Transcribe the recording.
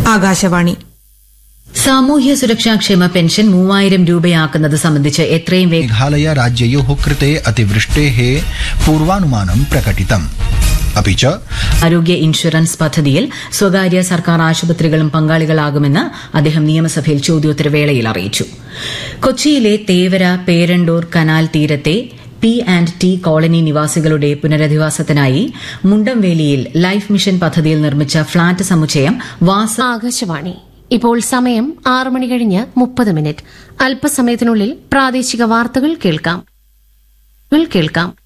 ആകാശവാണി സാമൂഹ്യ സുരക്ഷാ ക്ഷേമ പെൻഷൻ മൂവായിരം രൂപയാക്കുന്നത് സംബന്ധിച്ച് എത്രയും വേഗം मेघालय राज्ययोः कृते अतिवृष्टेः पूर्वानुमानं प्रकटितम् अपि च ആരോഗ്യ ഇൻഷുറൻസ് പദ്ധതിയിൽ സ്വകാര്യ സർക്കാർ ആശുപത്രികളും പങ്കാളികളാകുമെന്ന് അദ്ദേഹം നിയമസഭയിൽ ചോദ്യോത്തരവേളയിൽ അറിയിച്ചു കൊച്ചിയിലെ തേവര പേരണ്ടൂർ കനാൽ തീരത്തെ പി ആൻഡ് ടി കോളനി നിവാസികളുടെ പുനരധിവാസത്തിനായി മുണ്ടംവേലിയിൽ ലൈഫ് മിഷൻ പദ്ധതിയിൽ നിർമ്മിച്ച ഫ്ളാറ്റ് സമുച്ചയം വാസ ആകാശവാണി ഇപ്പോൾ സമയം ആറ് മണി കഴിഞ്ഞ് മുപ്പത് മിനിറ്റ് അല്പസമയത്തിനുള്ളിൽ പ്രാദേശിക വാർത്തകൾ കേൾക്കാം കേൾക്കാം